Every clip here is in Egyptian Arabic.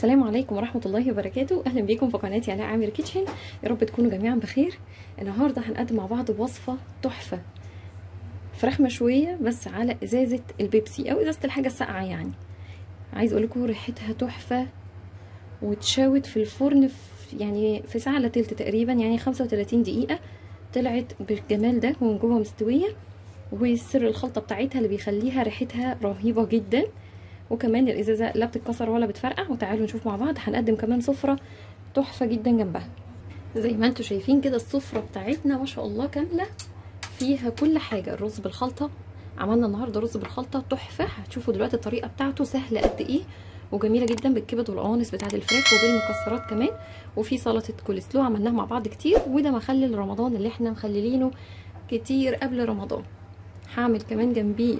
السلام عليكم ورحمة الله وبركاته أهلا بيكم في قناتي علاء عامر كيتشن يا رب تكونوا جميعا بخير النهاردة هنقدم مع بعض وصفة تحفة فراخ مشوية بس على إزازة البيبسي أو إزازة الحاجة الساقعة يعني عايز أقول لكم ريحتها تحفة واتشوت في الفرن في يعني في ساعة إلا تلت تقريبا يعني 35 دقيقة طلعت بالجمال ده ومن جوه مستوية وسر الخلطة بتاعتها اللي بيخليها ريحتها رهيبة جدا وكمان الازازه لا بتتكسر ولا بتفرقع وتعالوا نشوف مع بعض هنقدم كمان سفره تحفه جدا جنبها زي ما انتم شايفين كده السفره بتاعتنا ما شاء الله كامله فيها كل حاجه الرز بالخلطه عملنا النهارده رز بالخلطه تحفه هتشوفوا دلوقتي الطريقه بتاعته سهله قد ايه وجميله جدا بالكبد والقوانص بتاعه الفراخ وبالمكسرات كمان وفي سلطه كولسلو عملناها مع بعض كتير وده مخلل رمضان اللي احنا مخللينه كتير قبل رمضان هعمل كمان جنبيه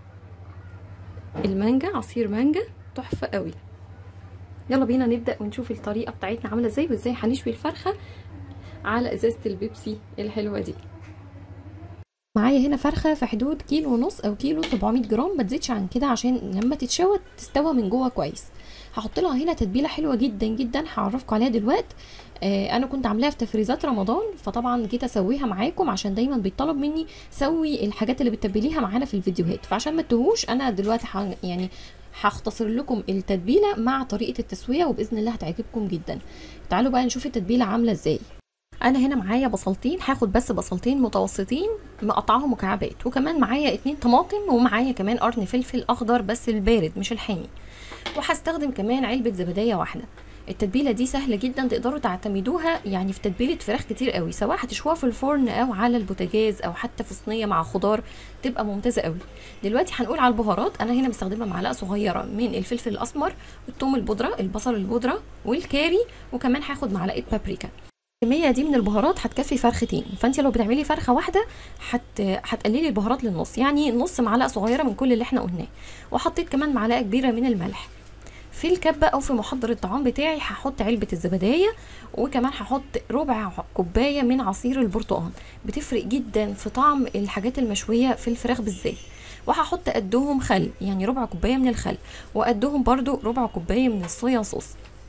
المانجا عصير مانجا تحفه قوي يلا بينا نبدا ونشوف الطريقه بتاعتنا عامله ازاي وازاي هنشوي الفرخه على ازازه البيبسي الحلوه دي معايا هنا فرخه في حدود كيلو ونص او كيلو 700 جرام ما تزيدش عن كده عشان لما تتشوى تستوى من جوه كويس هحط لها هنا تتبيله حلوه جدا جدا هعرفكم عليها دلوقتي آه انا كنت عاملاها في تفريزات رمضان فطبعا جيت اسويها معاكم عشان دايما بيطلب مني سوي الحاجات اللي بتتبليها معانا في الفيديوهات فعشان ما تتوهوش انا دلوقتي ح... يعني هختصر لكم التتبيله مع طريقه التسويه وباذن الله هتعجبكم جدا تعالوا بقى نشوف التتبيله عامله ازاي انا هنا معايا بصلتين هاخد بس بصلتين متوسطين مقطعهم مكعبات وكمان معايا اتنين طماطم ومعايا كمان قرن فلفل اخضر بس البارد مش الحامي وهستخدم كمان علبه زبديه واحده التتبيله دي سهله جدا تقدروا تعتمدوها يعني في تتبيله فراخ كتير قوي سواء هتشوها في الفرن او على البوتاجاز او حتى في صينيه مع خضار تبقى ممتازه قوي دلوقتي هنقول على البهارات انا هنا مستخدمه معلقه صغيره من الفلفل الاسمر والثوم البودره البصل البودره والكاري وكمان هاخد معلقه بابريكا الكميه دي من البهارات هتكفي فرختين فانت لو بتعملي فرخه واحده هت... هتقللي البهارات للنص يعني نص معلقه صغيره من كل اللي احنا قلناه وحطيت كمان معلقه كبيره من الملح في الكبة او في محضر الطعام بتاعي هحط علبة الزبدية وكمان هحط ربع كوباية من عصير البرتقال بتفرق جدا في طعم الحاجات المشوية في الفراخ بالذات وهحط قدهم خل يعني ربع كوباية من الخل وقدهم برضو ربع كوباية من الصويا صوص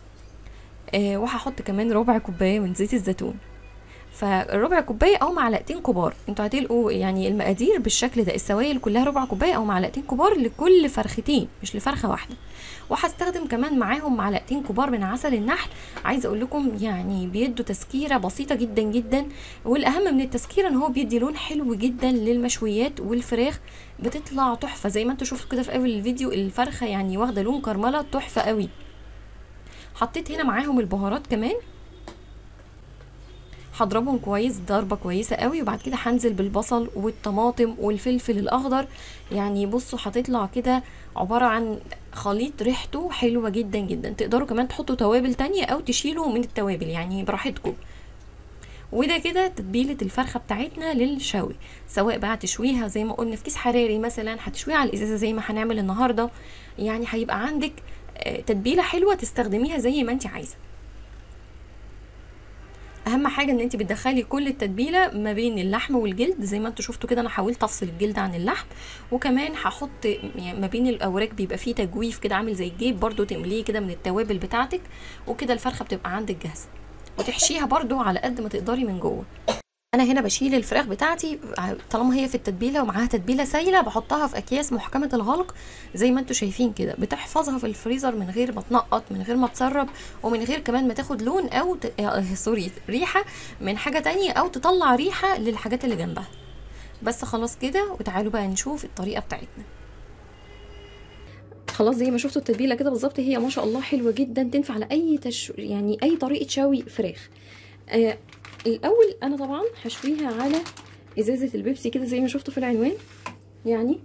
آه وهحط كمان ربع كوباية من زيت الزيتون فالربع كوبايه او معلقتين كبار انتوا هتلقوا يعني المقادير بالشكل ده السوائل كلها ربع كوبايه او معلقتين كبار لكل فرختين مش لفرخه واحده وهستخدم كمان معاهم معلقتين كبار من عسل النحل عايزه اقول لكم يعني بيدوا تسكيره بسيطه جدا جدا والاهم من التسكيره ان هو بيدي لون حلو جدا للمشويات والفراخ بتطلع تحفه زي ما انتوا شفتوا كده في اول الفيديو الفرخه يعني واخده لون كرمله تحفه قوي حطيت هنا معاهم البهارات كمان هضربهم كويس ضربه كويسه قوي وبعد كده هنزل بالبصل والطماطم والفلفل الاخضر يعني بصوا هتطلع كده عباره عن خليط ريحته حلوه جدا جدا تقدروا كمان تحطوا توابل تانية او تشيلوا من التوابل يعني براحتكم وده كده تتبيله الفرخه بتاعتنا للشوي سواء بقى تشويها زي ما قلنا في كيس حراري مثلا هتشويها على الازازه زي ما هنعمل النهارده يعني هيبقى عندك تتبيله حلوه تستخدميها زي ما انت عايزه اهم حاجه ان انت بتدخلي كل التتبيله ما بين اللحم والجلد زي ما انتوا شفتوا كده انا حاولت افصل الجلد عن اللحم وكمان هحط يعني ما بين الاوراق بيبقى فيه تجويف كده عامل زي الجيب برده تمليه كده من التوابل بتاعتك وكده الفرخه بتبقى عندك جاهزه وتحشيها برده على قد ما تقدري من جوه انا هنا بشيل الفراخ بتاعتي طالما هي في التتبيله ومعاها تتبيله سايله بحطها في اكياس محكمه الغلق زي ما انتم شايفين كده بتحفظها في الفريزر من غير ما تنقط من غير ما تسرب ومن غير كمان ما تاخد لون او ت... آه سوري ريحه من حاجه تانية او تطلع ريحه للحاجات اللي جنبها بس خلاص كده وتعالوا بقى نشوف الطريقه بتاعتنا خلاص زي ما شفتوا التتبيله كده بالظبط هي ما شاء الله حلوه جدا تنفع على اي تش... يعني اي طريقه شوي فراخ آه الاول انا طبعا هشويها على ازازه البيبسي كده زي ما شفتوا في العنوان يعني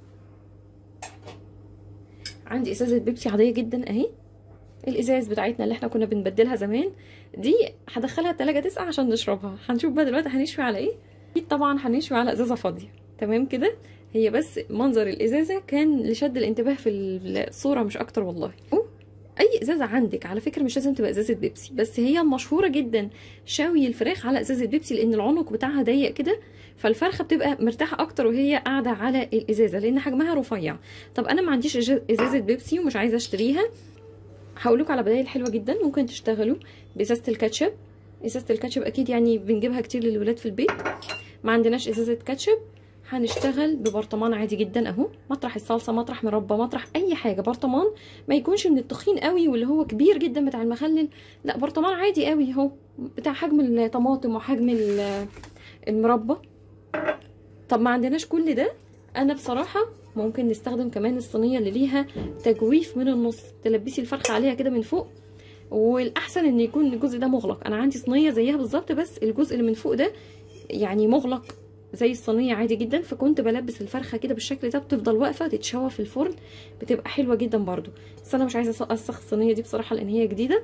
عندي ازازه بيبسي عاديه جدا اهي الازاز بتاعتنا اللي احنا كنا بنبدلها زمان دي هدخلها التلاجة تسقع عشان نشربها هنشوف بقى دلوقتي هنشوي على ايه اكيد طبعا هنشوي على ازازه فاضيه تمام كده هي بس منظر الازازه كان لشد الانتباه في الصوره مش اكتر والله اي ازازه عندك على فكره مش لازم تبقى ازازه بيبسي بس هي مشهوره جدا شوي الفراخ على ازازه بيبسي لان العنق بتاعها ضيق كده فالفرخه بتبقى مرتاحه اكتر وهي قاعده على الازازه لان حجمها رفيع طب انا ما عنديش ازازه بيبسي ومش عايزه اشتريها هقول لكم على بدائل حلوه جدا ممكن تشتغلوا بازازه الكاتشب ازازه الكاتشب اكيد يعني بنجيبها كتير للولاد في البيت ما عندناش ازازه كاتشب هنشتغل ببرطمان عادي جدا اهو مطرح الصلصه مطرح مربى مطرح اي حاجه برطمان ما يكونش من التخين قوي واللي هو كبير جدا بتاع المخلل لا برطمان عادي قوي اهو بتاع حجم الطماطم وحجم المربى طب ما عندناش كل ده انا بصراحه ممكن نستخدم كمان الصينيه اللي ليها تجويف من النص تلبسي الفرخه عليها كده من فوق والاحسن ان يكون الجزء ده مغلق انا عندي صينيه زيها بالظبط بس الجزء اللي من فوق ده يعني مغلق زي الصينيه عادي جدا فكنت بلبس الفرخه كده بالشكل ده بتفضل واقفه تتشوى في الفرن بتبقى حلوه جدا برده بس انا مش عايزه اسخ الصينيه دي بصراحه لان هي جديده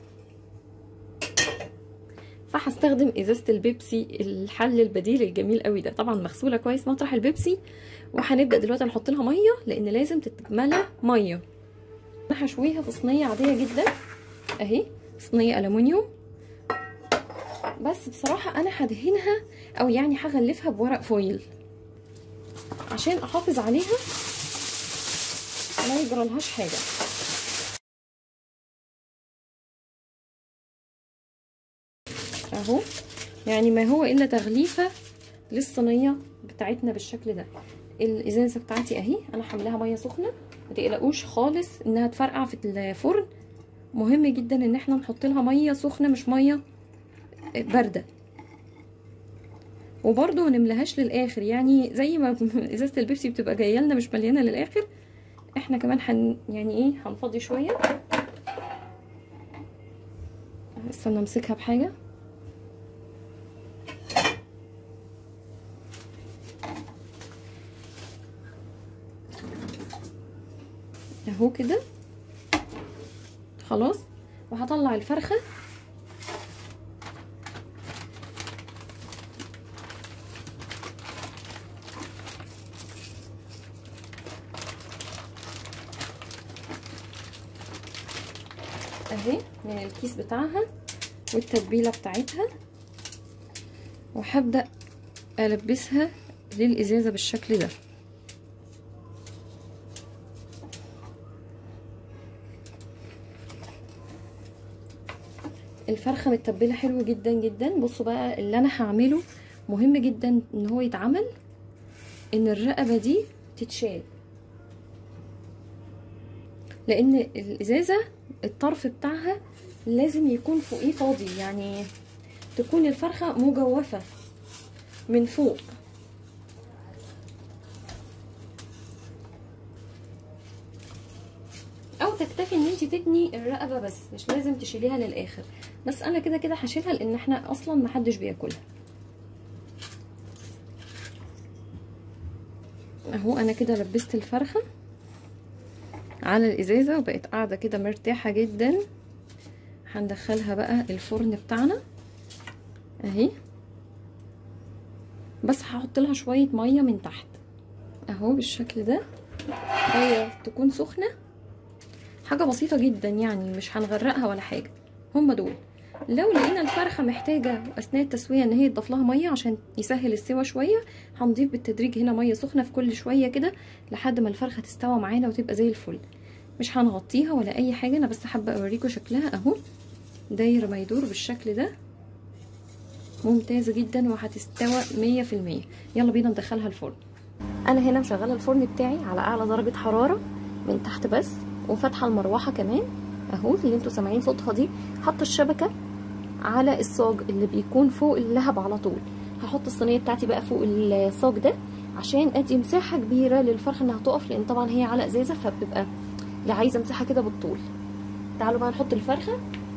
فهستخدم ازازه البيبسي الحل البديل الجميل قوي ده طبعا مغسوله كويس مطرح البيبسي وهنبدا دلوقتي نحط لها ميه لان لازم تتملى ميه انا هشويها في صينيه عاديه جدا اهي صينيه الومنيوم بس بصراحه انا هدهنها او يعني هغلفها بورق فويل عشان احافظ عليها ما يجرالهاش حاجه اهو يعني ما هو الا تغليفه للصينيه بتاعتنا بالشكل ده الازازه بتاعتي اهي انا حاملاها ميه سخنه ما تقلقوش خالص انها تفرقع في الفرن مهم جدا ان احنا نحط لها ميه سخنه مش ميه بارده وبرده ما نملاهاش للاخر يعني زي ما ازازه البيبسي بتبقى جايه لنا مش مليانه للاخر احنا كمان حن يعني ايه هنفضي شويه استنى امسكها بحاجه اهو كده خلاص وهطلع الفرخه اهي من الكيس بتاعها والتتبيله بتاعتها وهبدا البسها للازازه بالشكل ده الفرخه متبله حلو جدا جدا بصوا بقى اللي انا هعمله مهم جدا ان هو يتعمل ان الرقبه دي تتشال لان الازازه الطرف بتاعها لازم يكون فوقيه فاضي يعني تكون الفرخه مجوفه من فوق او تكتفي ان انت تتني الرقبه بس مش لازم تشيليها للاخر بس انا كده كده هشيلها لان احنا اصلا محدش بياكلها اهو انا كده لبست الفرخه على الازازه وبقت قاعده كده مرتاحه جدا هندخلها بقى الفرن بتاعنا اهي بس هحط لها شويه ميه من تحت اهو بالشكل ده هي تكون سخنه حاجه بسيطه جدا يعني مش هنغرقها ولا حاجه هما دول لو لقينا الفرخه محتاجه اثناء التسويه ان هي تضاف لها ميه عشان يسهل السوا شويه هنضيف بالتدريج هنا ميه سخنه في كل شويه كده لحد ما الفرخه تستوى معانا وتبقى زي الفل مش هنغطيها ولا اي حاجه انا بس حابه اوريكم شكلها اهو داير ما يدور بالشكل ده ممتازه جدا وهتستوى مية في المية يلا بينا ندخلها الفرن انا هنا مشغله الفرن بتاعي على اعلى درجه حراره من تحت بس وفاتحه المروحه كمان اهو اللي انتوا سامعين صوتها دي حاطه الشبكه على الصاج اللي بيكون فوق اللهب على طول هحط الصينيه بتاعتي بقى فوق الصاج ده عشان ادي مساحه كبيره للفرخه انها تقف لان طبعا هي على ازازه فبتبقى اللي عايزه مساحه كده بالطول تعالوا بقى نحط الفرخه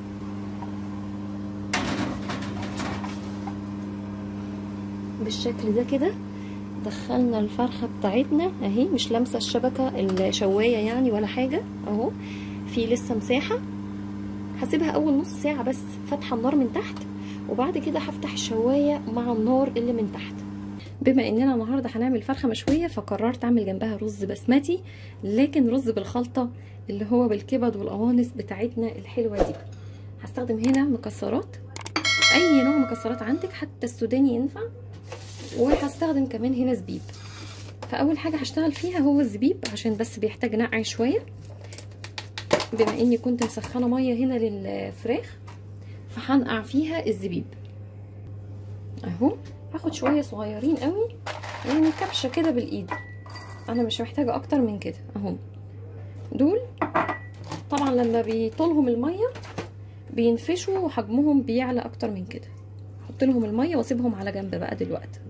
بالشكل ده كده دخلنا الفرخه بتاعتنا اهي مش لامسه الشبكه الشوايه يعني ولا حاجه اهو في لسه مساحه هسيبها اول نص ساعه بس فاتحه النار من تحت وبعد كده هفتح الشوايه مع النار اللي من تحت بما اننا النهارده هنعمل فرخه مشويه فقررت اعمل جنبها رز بسمتي لكن رز بالخلطه اللي هو بالكبد والقوانص بتاعتنا الحلوه دي هستخدم هنا مكسرات اي نوع مكسرات عندك حتى السوداني ينفع وهستخدم كمان هنا زبيب فاول حاجه هشتغل فيها هو الزبيب عشان بس بيحتاج نقع شويه بما اني كنت مسخنه ميه هنا للفراخ فهنقع فيها الزبيب اهو هاخد شويه صغيرين قوي يعني كبشه كده بالايد انا مش محتاجه اكتر من كده اهو دول طبعا لما بيطولهم الميه بينفشوا وحجمهم بيعلى اكتر من كده احط لهم الميه واسيبهم على جنب بقى دلوقتي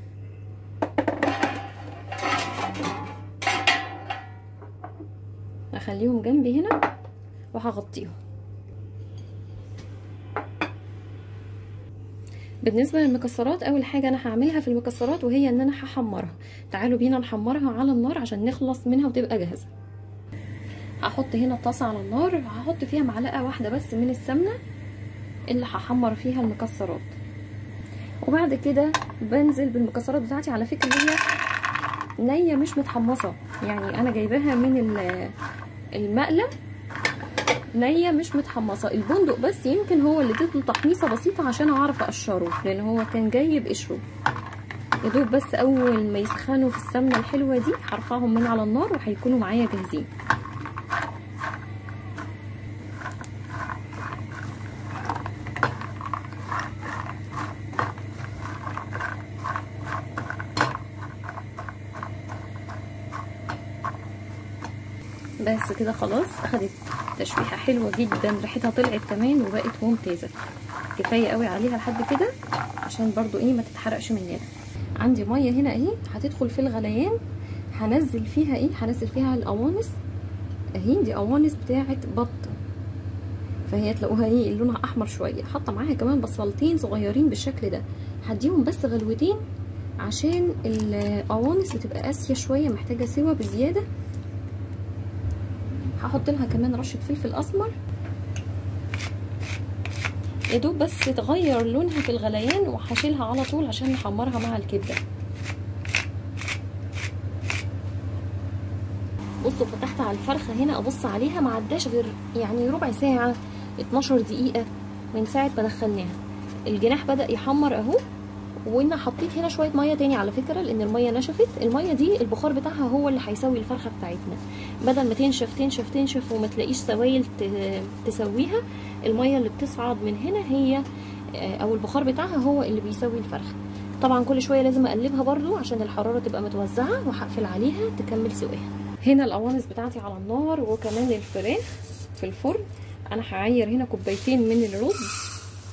هخليهم جنبي هنا وهغطيهم بالنسبه للمكسرات اول حاجه انا هعملها في المكسرات وهي ان انا هحمرها تعالوا بينا نحمرها على النار عشان نخلص منها وتبقى جاهزه هحط هنا طاسه على النار هحط فيها معلقه واحده بس من السمنه اللي هحمر فيها المكسرات وبعد كده بنزل بالمكسرات بتاعتي على فكره هي نيه مش متحمصه يعني انا جايباها من المقله نيه مش متحمصه البندق بس يمكن هو اللي اديته تحميصه بسيطه عشان اعرف اقشره لان هو كان جاي بقشره يا دوب بس اول ما يسخنوا في السمنه الحلوه دي هرفعهم من على النار وهيكونوا معايا جاهزين بس كده خلاص اخدت تشويحه حلوه جدا ريحتها طلعت كمان وبقت ممتازه كفايه قوي عليها لحد كده عشان برضو ايه ما تتحرقش مننا عندي ميه هنا اهي هتدخل في الغليان هنزل فيها ايه هنزل فيها القوانص اهي دي قوانص بتاعه بط فهي تلاقوها ايه لونها احمر شويه حاطه معاها كمان بصلتين صغيرين بالشكل ده هديهم بس غلوتين عشان القوانص بتبقى قاسيه شويه محتاجه سوا بزياده هحط لها كمان رشه فلفل اسمر يا دوب بس تغير لونها في الغليان وهشيلها على طول عشان نحمرها مع الكبده بصوا فتحت على الفرخه هنا ابص عليها ما عداش غير يعني ربع ساعه 12 دقيقه من ساعه ما دخلناها الجناح بدا يحمر اهو وانا حطيت هنا شويه ميه تاني على فكره لان الميه نشفت الميه دي البخار بتاعها هو اللي هيسوي الفرخه بتاعتنا بدل ما تنشف تنشف تنشف وما تلاقيش سوائل تسويها الميه اللي بتصعد من هنا هي او البخار بتاعها هو اللي بيسوي الفرخه طبعا كل شويه لازم اقلبها برضو عشان الحراره تبقى متوزعه وهقفل عليها تكمل سواها هنا القوانص بتاعتي على النار وكمان الفراخ في الفرن انا هعير هنا كوبايتين من الرز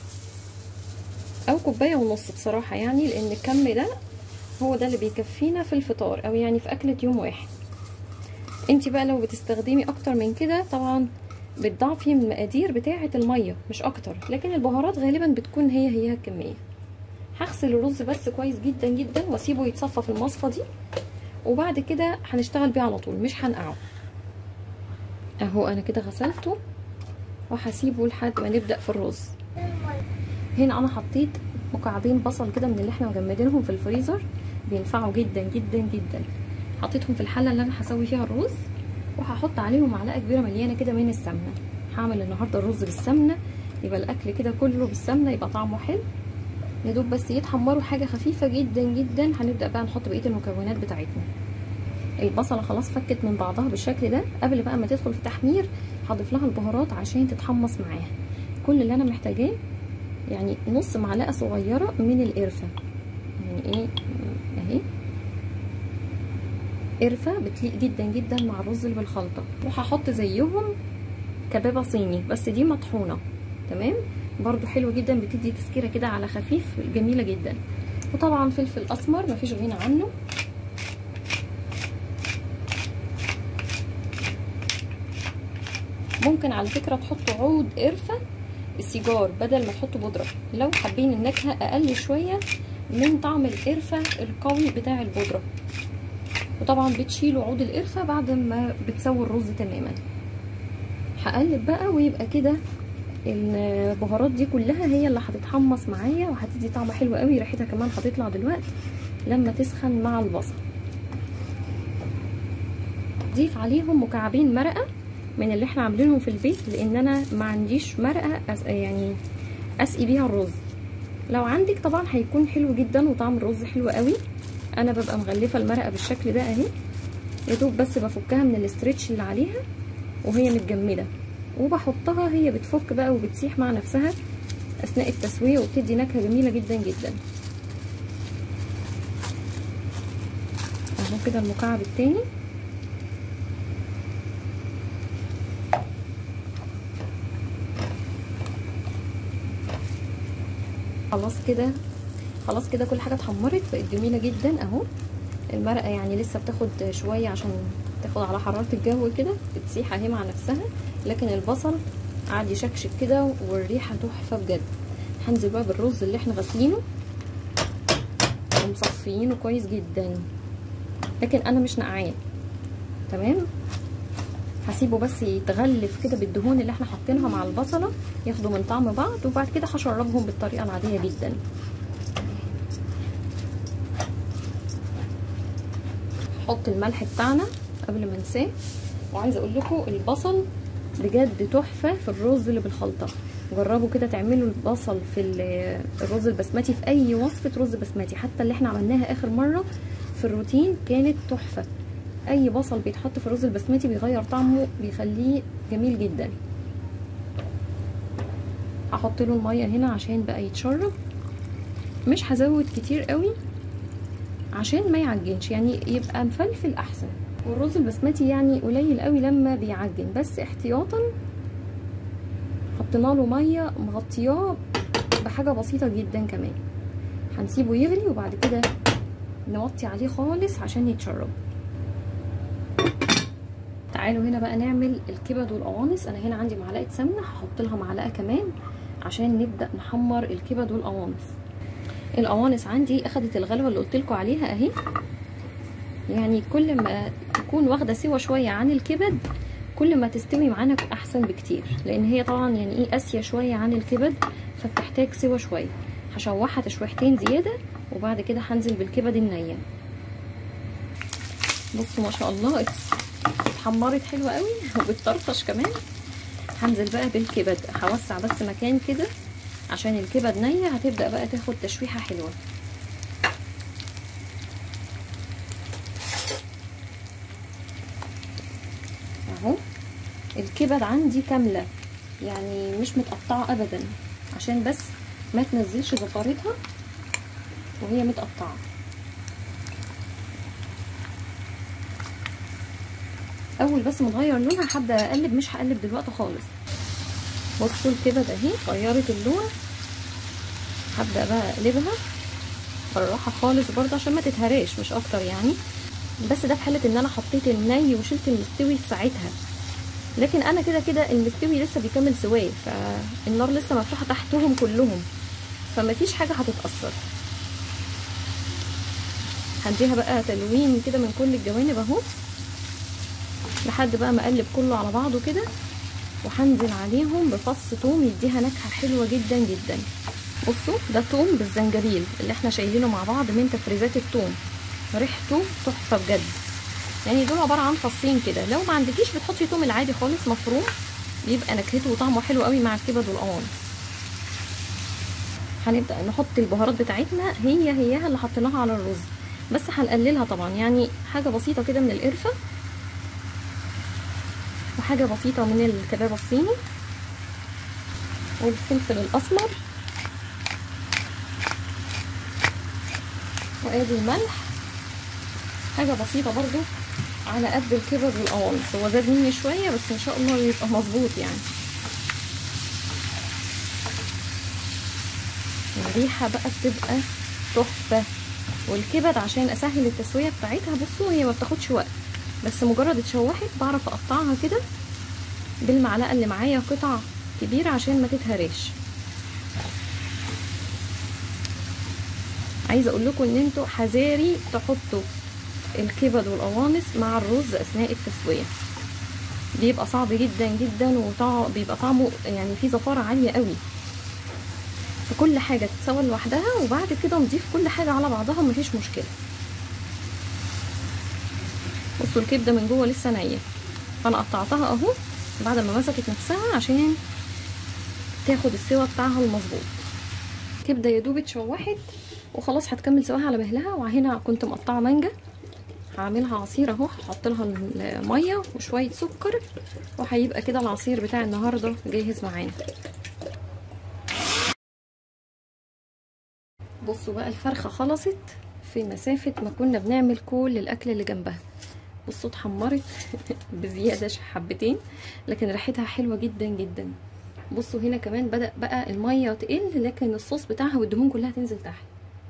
او كوبايه ونص بصراحه يعني لان الكم ده هو ده اللي بيكفينا في الفطار او يعني في اكله يوم واحد انت بقى لو بتستخدمي اكتر من كده طبعا بتضاعفي من المقادير بتاعه الميه مش اكتر لكن البهارات غالبا بتكون هي هي الكميه هغسل الرز بس كويس جدا جدا واسيبه يتصفى في المصفى دي وبعد كده هنشتغل بيه على طول مش هنقعه اهو انا كده غسلته وهسيبه لحد ما نبدا في الرز هنا انا حطيت مكعبين بصل كده من اللي احنا مجمدينهم في الفريزر بينفعوا جدا جدا جدا حطيتهم في الحله اللي انا هسوي فيها الرز وهحط عليهم معلقه كبيره مليانه كده من السمنه هعمل النهارده الرز بالسمنه يبقى الاكل كده كله بالسمنه يبقى طعمه حلو يا دوب بس يتحمروا حاجه خفيفه جدا جدا هنبدا بقى نحط بقيه المكونات بتاعتنا البصله خلاص فكت من بعضها بالشكل ده قبل بقى ما تدخل في التحمير هضيف لها البهارات عشان تتحمص معاها كل اللي انا محتاجاه يعني نص معلقه صغيره من القرفه يعني ايه اهي قرفه بتليق جدا جدا مع الرز اللي بالخلطه وهحط زيهم كبابه صيني بس دي مطحونه تمام برضو حلو جدا بتدي تسكيره كده على خفيف جميله جدا وطبعا فلفل اسمر مفيش غنى عنه ممكن على فكره تحطوا عود قرفه السيجار بدل ما تحطوا بودره لو حابين النكهه اقل شويه من طعم القرفه القوي بتاع البودره وطبعا بتشيلوا عود القرفه بعد ما بتسووا الرز تماما هقلب بقى ويبقى كده البهارات دي كلها هي اللي هتتحمص معايا وهتدي طعم حلو قوي ريحتها كمان هتطلع دلوقتي لما تسخن مع البصل ضيف عليهم مكعبين مرقه من اللي احنا عاملينهم في البيت لان انا ما عنديش مرقه أس... يعني اسقي بيها الرز لو عندك طبعا هيكون حلو جدا وطعم الرز حلو قوي انا ببقى مغلفه المرقه بالشكل ده اهي يا دوب بس بفكها من الاسترتش اللي عليها وهي متجمده وبحطها هي بتفك بقى وبتسيح مع نفسها اثناء التسويه وبتدي نكهه جميله جدا جدا اهو كده المكعب التاني خلاص كده خلاص كده كل حاجه اتحمرت بقت جميله جدا اهو المرقه يعني لسه بتاخد شويه عشان تاخد على حراره الجو كده بتسيح اهي مع نفسها لكن البصل قعد يشكشك كده والريحه تحفه بجد هنزل بقى بالرز اللي احنا غاسلينه ومصفيينه كويس جدا لكن انا مش نقعاه تمام هسيبه بس يتغلف كده بالدهون اللي احنا حاطينها مع البصله ياخدوا من طعم بعض وبعد كده هشربهم بالطريقه العاديه جدا هحط الملح بتاعنا قبل ما انساه وعايزه اقول لكم البصل بجد تحفه في الرز اللي بالخلطه جربوا كده تعملوا البصل في الرز البسمتي في اي وصفه رز بسمتي حتى اللي احنا عملناها اخر مره في الروتين كانت تحفه اي بصل بيتحط في الرز البسمتي بيغير طعمه بيخليه جميل جدا هحط له الميه هنا عشان بقى يتشرب مش هزود كتير قوي عشان ما يعجنش يعني يبقى مفلفل احسن والرز البسمتي يعني قليل قوي لما بيعجن بس احتياطا حطينا له ميه مغطياه بحاجه بسيطه جدا كمان هنسيبه يغلي وبعد كده نوطي عليه خالص عشان يتشرب تعالوا هنا بقى نعمل الكبد والقوانص انا هنا عندي معلقه سمنه هحط لها معلقه كمان عشان نبدا نحمر الكبد والقوانص القوانص عندي اخدت الغلوه اللي قلت لكم عليها اهي يعني كل ما تكون واخده سوا شويه عن الكبد كل ما تستوي معانا احسن بكتير لان هي طبعا يعني ايه قاسيه شويه عن الكبد فبتحتاج سوا شويه هشوحها تشويحتين زياده وبعد كده هنزل بالكبد النيه بصوا ما شاء الله اتحمرت حلوه قوي وبتطرطش كمان هنزل بقى بالكبد هوسع بس مكان كده عشان الكبد نيه هتبدا بقى تاخد تشويحه حلوه اهو الكبد عندي كامله يعني مش متقطعه ابدا عشان بس ما تنزلش زفارتها وهي متقطعه اول بس ما تغير لونها هبدا اقلب مش هقلب دلوقتي خالص بصوا الكبد اهي غيرت اللون هبدا بقى اقلبها بالراحه خالص برضه عشان ما تتهراش مش اكتر يعني بس ده في حاله ان انا حطيت الني وشلت المستوي في ساعتها لكن انا كده كده المستوي لسه بيكمل سواه فالنار لسه مفتوحه تحتهم كلهم فما فيش حاجه هتتاثر هديها بقى تلوين كده من كل الجوانب اهو لحد بقى ما اقلب كله على بعضه كده وهنزل عليهم بفص توم يديها نكهه حلوه جدا جدا بصوا ده توم بالزنجبيل اللي احنا شايلينه مع بعض من تفريزات التوم ريحته تحفه بجد يعني دول عباره عن فصين كده لو ما عندكيش بتحطي توم العادي خالص مفروم بيبقى نكهته وطعمه حلو قوي مع الكبد والقوانص هنبدا نحط البهارات بتاعتنا هي هيها اللي حطيناها على الرز بس هنقللها طبعا يعني حاجه بسيطه كده من القرفه وحاجه بسيطه من الكباب الصيني والفلفل الاسمر وادي الملح حاجه بسيطه برضو على قد الكبد والقوانص هو زاد مني شويه بس ان شاء الله يبقى مظبوط يعني الريحه بقى بتبقى تحفه والكبد عشان اسهل التسويه بتاعتها بصوا هي ما بتاخدش وقت بس مجرد اتشوحت بعرف اقطعها كده بالمعلقه اللي معايا قطع كبيره عشان ما تتهرش عايزه اقول لكم ان انتوا حذاري تحطوا الكبد والقوانص مع الرز اثناء التسويه بيبقى صعب جدا جدا وطع... بيبقى طعمه يعني فيه زفاره عاليه قوي فكل حاجه تتسوى لوحدها وبعد كده نضيف كل حاجه على بعضها مفيش مشكله بصوا الكبده من جوه لسه نيه فانا قطعتها اهو بعد ما مسكت نفسها عشان تاخد السوا بتاعها المظبوط الكبده يا دوب اتشوحت وخلاص هتكمل سواها على مهلها وهنا كنت مقطعه مانجا هعملها عصير اهو هحط لها الميه وشويه سكر وهيبقى كده العصير بتاع النهارده جاهز معانا بصوا بقى الفرخه خلصت في مسافه ما كنا بنعمل كل الاكل اللي جنبها بصوا اتحمرت بزياده حبتين لكن ريحتها حلوه جدا جدا بصوا هنا كمان بدا بقى الميه تقل لكن الصوص بتاعها والدهون كلها تنزل تحت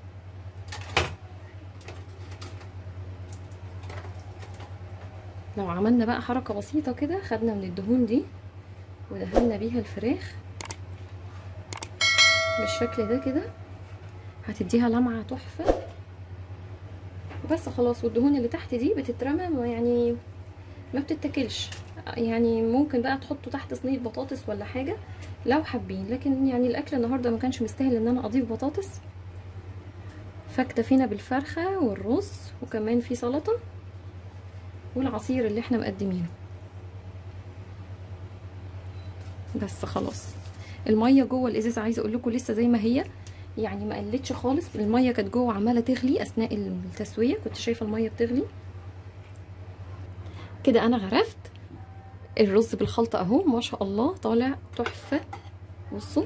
لو عملنا بقى حركه بسيطه كده خدنا من الدهون دي ودهنا بيها الفراخ بالشكل ده كده هتديها لمعه تحفه بس خلاص والدهون اللي تحت دي بتترمى يعني ما بتتاكلش يعني ممكن بقى تحطوا تحت صينيه بطاطس ولا حاجه لو حابين لكن يعني الاكل النهارده ما كانش مستاهل ان انا اضيف بطاطس فاكتفينا بالفرخه والرز وكمان في سلطه والعصير اللي احنا مقدمينه بس خلاص الميه جوه الازازه عايزه اقول لكم لسه زي ما هي يعني ما قلتش خالص الميه كانت جوه عماله تغلي اثناء التسويه كنت شايفه الميه بتغلي كده انا غرفت الرز بالخلطه اهو ما شاء الله طالع تحفه بصوا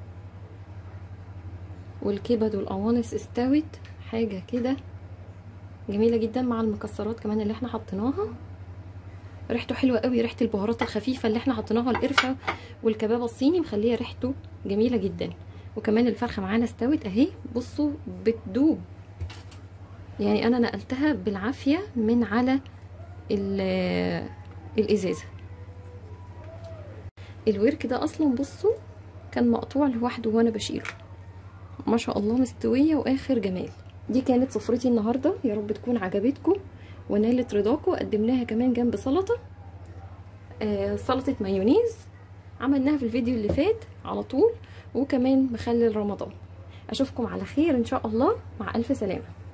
والكبد والقوانص استوت حاجه كده جميله جدا مع المكسرات كمان اللي احنا حطيناها ريحته حلوه قوي ريحه البهارات الخفيفه اللي احنا حطيناها القرفه والكباب الصيني مخليه ريحته جميله جدا وكمان الفرخه معانا استوت اهي بصوا بتدوب يعني انا نقلتها بالعافيه من على الازازه الورك ده اصلا بصوا كان مقطوع لوحده وانا بشيله ما شاء الله مستويه واخر جمال دي كانت سفرتي النهارده يا رب تكون عجبتكم ونالت رضاكم قدمناها كمان جنب سلطه آه سلطه مايونيز عملناها في الفيديو اللي فات على طول وكمان مخلل رمضان اشوفكم على خير ان شاء الله مع الف سلامه